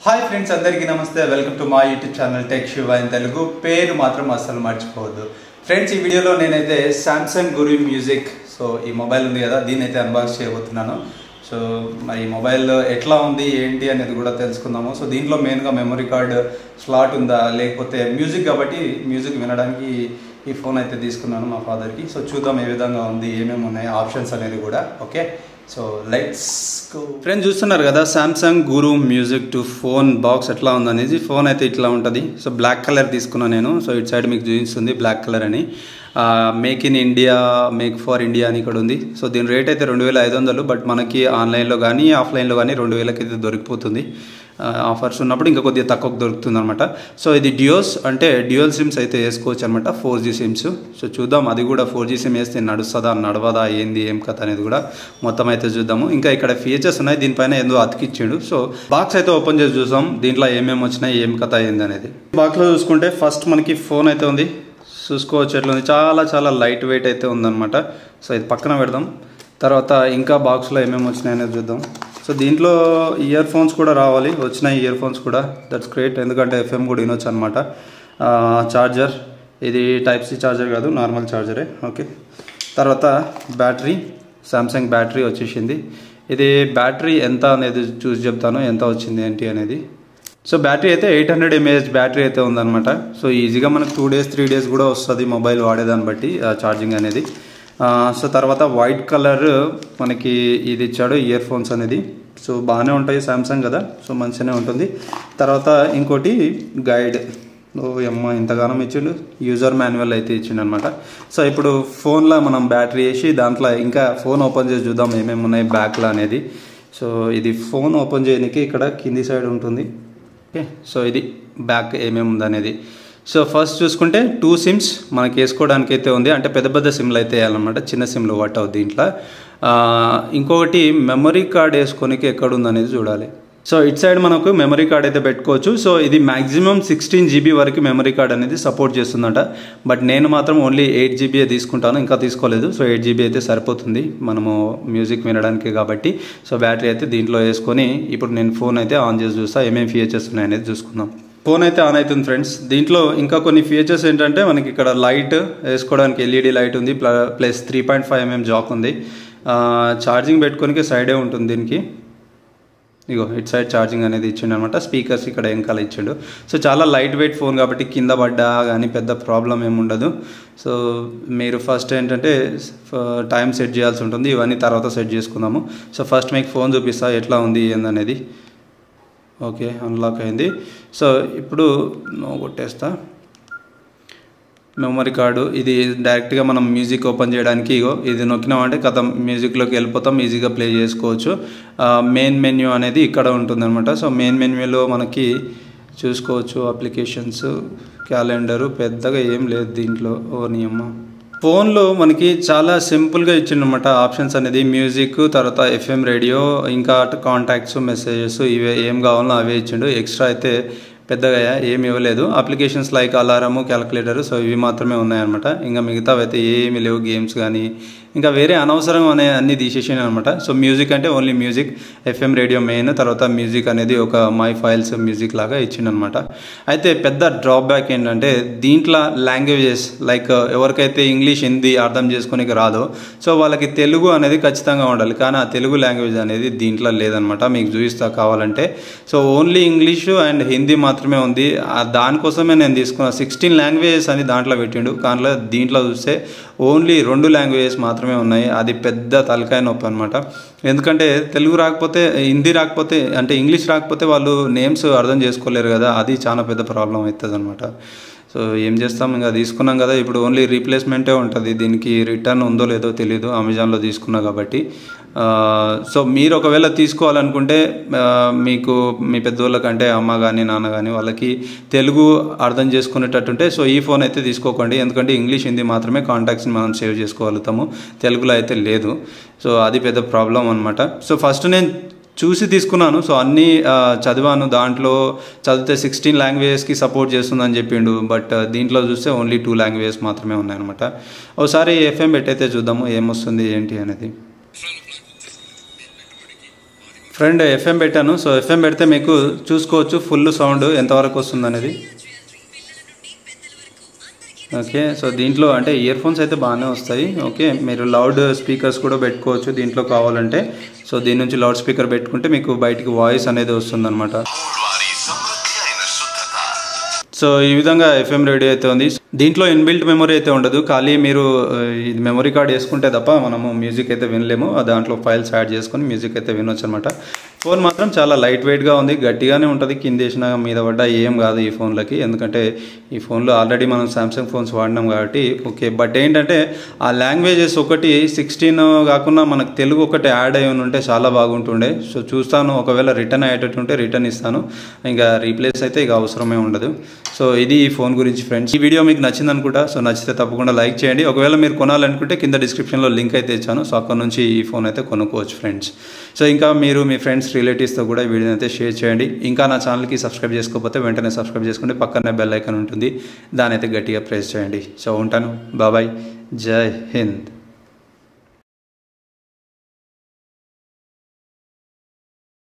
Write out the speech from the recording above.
hi friends అందరికీ నమస్తే welcome to మా YouTube channel tech Shiva in Telugu పేరు మాత్రం అస్సలు మర్చిపోవద్దు ఫ్రెండ్స్ ఈ వీడియోలో నేనైతే శాంసంగ్ గురి మ్యూజిక్ సో ఈ మొబైల్ ఉంది కదా దీన్ని అయితే అన్బాక్స్ చేయబోతున్నాను సో మరి ఈ మొబైల్ ఎట్లా ఉంది ఏంటి అనేది కూడా తెలుసుకుందాము సో దీంట్లో మెయిన్గా మెమరీ కార్డ్ స్లాట్ ఉందా లేకపోతే మ్యూజిక్ కాబట్టి మ్యూజిక్ వినడానికి ఈ ఫోన్ అయితే తీసుకున్నాను మా ఫాదర్కి సో చూద్దాం ఏ విధంగా ఉంది ఏమేమి ఉన్నాయి ఆప్షన్స్ అనేది కూడా okay so let's go friends చూస్తున్నారు కదా Samsung Guru music to phone box ఎట్లా ఉందనేది ఫోన్ అయితే ఇట్లా ఉంటుంది సో బ్లాక్ కలర్ తీసుకున్నాను నేను సో ఇటు సైడ్ మీకు చూపిస్తుంది బ్లాక్ కలర్ అని make in India make for India అని ఇక్కడ ఉంది సో దీని రేట్ అయితే రెండు వేల ఐదు వందలు బట్ మనకి ఆన్లైన్లో కానీ ఆఫ్లైన్లో కానీ రెండు వేలకి అయితే దొరికిపోతుంది ఆఫర్స్ ఉన్నప్పుడు ఇంకా కొద్దిగా తక్కువకు దొరుకుతుంది అనమాట సో ఇది డ్యూయల్స్ అంటే డ్యూయల్ సిమ్స్ అయితే వేసుకోవచ్చు అనమాట ఫోర్ జీ సిమ్స్ సో చూద్దాం అది కూడా ఫోర్ జీ సిమ్ వేస్తే నడుస్తుందా నడవదా ఏంది ఏం కథ అనేది కూడా మొత్తం అయితే చూద్దాము ఇంకా ఇక్కడ ఫీచర్స్ ఉన్నాయి దీనిపైన ఏందో అతికిచ్చిండు సో బాక్స్ అయితే ఓపెన్ చేసి చూసాం దీంట్లో ఏమేమి వచ్చినాయి ఏం కథ ఏంది అనేది బాక్స్లో చూసుకుంటే ఫస్ట్ మనకి ఫోన్ అయితే ఉంది చూసుకోవచ్చు ఎట్లా ఉంది చాలా చాలా లైట్ వెయిట్ అయితే ఉందన్నమాట సో ఇది పక్కన పెడదాం తర్వాత ఇంకా బాక్స్లో ఏమేమి వచ్చినాయి అనేది చూద్దాం సో దీంట్లో ఇయర్ ఫోన్స్ కూడా రావాలి వచ్చినాయి ఇయర్ ఫోన్స్ కూడా దట్స్ గ్రేట్ ఎందుకంటే ఎఫ్ఎం కూడా వినొచ్చు అనమాట చార్జర్ ఇది టైప్ సి చార్జర్ కాదు నార్మల్ చార్జరే ఓకే తర్వాత బ్యాటరీ సామ్సంగ్ బ్యాటరీ వచ్చేసింది ఇది బ్యాటరీ ఎంత అనేది చూసి చెప్తాను ఎంత వచ్చింది ఏంటి అనేది సో బ్యాటరీ అయితే ఎయిట్ హండ్రెడ్ ఎంఏహెచ్ బ్యాటరీ అయితే ఉందన్నమాట సో ఈజీగా మనకు టూ డేస్ త్రీ డేస్ కూడా వస్తుంది మొబైల్ వాడేదాన్ని బట్టి ఛార్జింగ్ అనేది సో తర్వాత వైట్ కలర్ మనకి ఇది ఇచ్చాడు ఇయర్ ఫోన్స్ అనేది సో బాగానే ఉంటాయి సామ్సంగ్ కదా సో మంచిగానే ఉంటుంది తర్వాత ఇంకోటి గైడ్ ఓ అమ్మ ఇంతగానం ఇచ్చిండు యూజర్ మాన్యువల్ అయితే ఇచ్చిండు అనమాట సో ఇప్పుడు ఫోన్లో మనం బ్యాటరీ వేసి దాంట్లో ఇంకా ఫోన్ ఓపెన్ చేసి చూద్దాం ఏమేమి ఉన్నాయి బ్యాక్లో అనేది సో ఇది ఫోన్ ఓపెన్ చేయడానికి ఇక్కడ కింది సైడ్ ఉంటుంది ఓకే సో ఇది బ్యాక్ ఏమేమి ఉందనేది సో ఫస్ట్ చూసుకుంటే టూ సిమ్స్ మనకి వేసుకోవడానికి అయితే ఉంది అంటే పెద్ద పెద్ద సిమ్లు అయితే వేయాలన్నమాట చిన్న సిమ్లు వాట్ అవుతుంది దీంట్లో ఇంకొకటి మెమరీ కార్డ్ వేసుకోనికి ఎక్కడ ఉందనేది చూడాలి సో ఇట్ సైడ్ మనకు మెమరీ కార్డ్ అయితే పెట్టుకోవచ్చు సో ఇది మాక్సిమం సిక్స్టీన్ జీబీ వరకు మెమరీ కార్డ్ అనేది సపోర్ట్ చేస్తుందట బట్ నేను మాత్రం ఓన్లీ ఎయిట్ జీబీ తీసుకుంటాను ఇంకా తీసుకోలేదు సో ఎయిట్ జీబీ అయితే సరిపోతుంది మనము మ్యూజిక్ వినడానికి కాబట్టి సో బ్యాటరీ అయితే దీంట్లో వేసుకొని ఇప్పుడు నేను ఫోన్ అయితే ఆన్ చేసి చూస్తా ఏమేమి ఫీచర్స్ ఉన్నాయనేది చూసుకుందాం ఫోన్ అయితే ఆన్ అవుతుంది ఫ్రెండ్స్ దీంట్లో ఇంకా కొన్ని ఫీచర్స్ ఏంటంటే మనకి ఇక్కడ లైట్ వేసుకోవడానికి ఎల్ఈడి లైట్ ఉంది plus three point five mm jack ఉంది ఛార్జింగ్ పెట్టుకోనికి సైడే ఉంటుంది దీనికి ఇగో ఇట్ సైడ్ ఛార్జింగ్ అనేది ఇచ్చిండు అనమాట స్పీకర్స్ ఇక్కడ వెనకాల ఇచ్చిండు సో చాలా లైట్ వెయిట్ ఫోన్ కాబట్టి కింద పడ్డా కానీ పెద్ద ప్రాబ్లం ఏమి ఉండదు సో మీరు ఫస్ట్ ఏంటంటే టైం సెట్ చేయాల్సి ఉంటుంది ఇవన్నీ తర్వాత సెట్ చేసుకుందాము సో ఫస్ట్ మీకు ఫోన్ చూపిస్తా ఎట్లా ఉంది ఏందనేది ఓకే అన్లాక్ అయింది సో ఇప్పుడు నో కొట్టేస్తా మెమరీ కార్డు ఇది డైరెక్ట్గా మనం మ్యూజిక్ ఓపెన్ చేయడానికి ఇగో ఇది నొక్కినామంటే కథ మ్యూజిక్లోకి వెళ్ళిపోతాం ఈజీగా ప్లే చేసుకోవచ్చు మెయిన్ మెన్యూ అనేది ఇక్కడ ఉంటుందన్నమాట సో మెయిన్ మెన్యూలో మనకి చూసుకోవచ్చు అప్లికేషన్స్ క్యాలెండరు పెద్దగా ఏం లేదు దీంట్లో ఓ నియమ్మ ఫోన్లో మనకి చాలా సింపుల్గా ఇచ్చిండనమాట ఆప్షన్స్ అనేది మ్యూజిక్ తర్వాత ఎఫ్ఎం రేడియో ఇంకా కాంటాక్ట్స్ మెసేజెస్ ఇవే ఏం కావాలో అవే ఇచ్చిండు ఎక్స్ట్రా అయితే పెద్దగా ఏమి ఇవ్వలేదు అప్లికేషన్స్ లైక్ అలారము క్యాలిక్యులేటర్ సో ఇవి మాత్రమే ఉన్నాయన్నమాట ఇంకా మిగతావి అయితే ఏమి లేవు గేమ్స్ కానీ ఇంకా వేరే అనవసరం అనే అన్ని తీసేసాను అనమాట సో మ్యూజిక్ అంటే only music FM radio main తర్వాత మ్యూజిక్ అనేది ఒక మై ఫైల్స్ మ్యూజిక్ లాగా ఇచ్చిండనమాట అయితే పెద్ద డ్రాబ్యాక్ ఏంటంటే దీంట్లో లాంగ్వేజెస్ లైక్ ఎవరికైతే ఇంగ్లీష్ హిందీ అర్థం చేసుకోనికి రాదో సో వాళ్ళకి తెలుగు అనేది ఖచ్చితంగా ఉండాలి కానీ ఆ తెలుగు లాంగ్వేజ్ అనేది దీంట్లో లేదనమాట మీకు చూపిస్తా కావాలంటే so only English and Hindi మాత్రమే ఉంది దానికోసమే నేను తీసుకున్నా సిక్స్టీన్ లాంగ్వేజెస్ అని దాంట్లో పెట్టిండు కానీ దీంట్లో చూస్తే ఓన్లీ రెండు లాంగ్వేజెస్ మాత్రమే ఉన్నాయి అది పెద్ద తలకాయ నొప్పి అనమాట ఎందుకంటే తెలుగు రాకపోతే హిందీ రాకపోతే అంటే ఇంగ్లీష్ రాకపోతే వాళ్ళు నేమ్స్ అర్థం చేసుకోలేరు కదా అది చాలా పెద్ద ప్రాబ్లం అవుతుంది అనమాట సో ఏం చేస్తాం ఇంకా తీసుకున్నాం కదా ఇప్పుడు ఓన్లీ రీప్లేస్మెంటే ఉంటుంది దీనికి రిటర్న్ ఉందో లేదో తెలియదు అమెజాన్లో తీసుకున్నా కాబట్టి సో మీరు ఒకవేళ తీసుకోవాలనుకుంటే మీకు మీ పెద్దోళ్ళకంటే అమ్మ కానీ నాన్న కానీ వాళ్ళకి తెలుగు అర్థం చేసుకునేటట్టుంటే సో ఈ ఫోన్ అయితే తీసుకోకండి ఎందుకంటే ఇంగ్లీష్ హిందీ మాత్రమే కాంటాక్ట్స్ని మనం సేవ్ చేసుకోగలుగుతాము తెలుగులో అయితే లేదు సో అది పెద్ద ప్రాబ్లం అనమాట సో ఫస్ట్ నేను చూసి తీసుకున్నాను సో అన్నీ చదివాను దాంట్లో చదివితే సిక్స్టీన్ లాంగ్వేజెస్కి సపోర్ట్ చేస్తుందని చెప్పిండు బట్ దీంట్లో చూస్తే ఓన్లీ టూ లాంగ్వేజెస్ మాత్రమే ఉన్నాయన్నమాట ఒకసారి ఎఫ్ఎం పెట్టయితే చూద్దాము ఏమొస్తుంది ఏంటి అనేది ఫ్రెండ్ ఎఫ్ఎం పెట్టాను సో ఎఫ్ఎం పెడితే మీకు చూసుకోవచ్చు ఫుల్ సౌండ్ ఎంతవరకు వస్తుంది అనేది ఓకే సో దీంట్లో అంటే ఇయర్ ఫోన్స్ అయితే బాగానే వస్తాయి ఓకే మీరు లౌడ్ స్పీకర్స్ కూడా పెట్టుకోవచ్చు దీంట్లో కావాలంటే సో దీని నుంచి లౌడ్ స్పీకర్ పెట్టుకుంటే మీకు బయటికి వాయిస్ అనేది వస్తుందన్నమాట వారి సమృద్ధి అయిన శుద్ధత సో ఈ విధంగా ఎఫ్ఎం రేడియో అయితే ఉంది దీంట్లో ఇన్బిల్ట్ మెమరీ అయితే ఉండదు ఖాళీ మీరు ఆ, ఇది మెమరీ కార్డ్ వేసుకుంటే తప్ప మనము మ్యూజిక్ అయితే వినలేము ఆ దాంట్లో ఫైల్స్ యాడ్ చేసుకొని మ్యూజిక్ అయితే వినొచ్చు అనమాట ఫోన్ మాత్రం చాలా లైట్ వెయిట్గా ఉంది గట్టిగానే ఉంటుంది కింద వేసిన మీద పడ్డ ఏం కాదు ఈ ఫోన్లకి ఎందుకంటే ఈ ఫోన్లో ఆల్రెడీ మనం సామ్సంగ్ ఫోన్స్ వాడినాం కాబట్టి ఓకే బట్ ఏంటంటే ఆ లాంగ్వేజెస్ ఒకటి సిక్స్టీన్ కాకుండా మనకు తెలుగు ఒకటి యాడ్ అయి ఉంటే చాలా బాగుంటుండే సో చూస్తాను ఒకవేళ రిటర్న్ అయ్యేటట్టు ఉంటే రిటర్న్ ఇస్తాను ఇంకా రీప్లేస్ అయితే ఇక అవసరమే ఉండదు సో ఇది ఈ ఫోన్ గురించి ఫ్రెండ్స్ ఈ వీడియో మీకు నచ్చింది అనుకుంటా సో నచ్చితే తప్పకుండా లైక్ చేయండి ఒకవేళ మీరు కొనాలనుకుంటే కింద డిస్క్రిప్షన్లో లింక్ అయితే ఇచ్చాను సో అక్కడ నుంచి ఈ ఫోన్ అయితే కొనుక్కోవచ్చు ఫ్రెండ్స్ సో ఇంకా మీరు మీ ఫ్రెండ్స్ రిలేటివ్స్తో కూడా ఈ వీడియోని అయితే షేర్ చేయండి ఇంకా నా ఛానల్కి సబ్స్క్రైబ్ చేసుకోకపోతే వెంటనే సబ్స్క్రైబ్ చేసుకుంటే పక్కనే బెల్ ఐకాన్ ఉంటుంది దాని అయితే గట్టిగా ప్రెస్ చేయండి సో ఉంటాను బాబాయ్ జై హింద్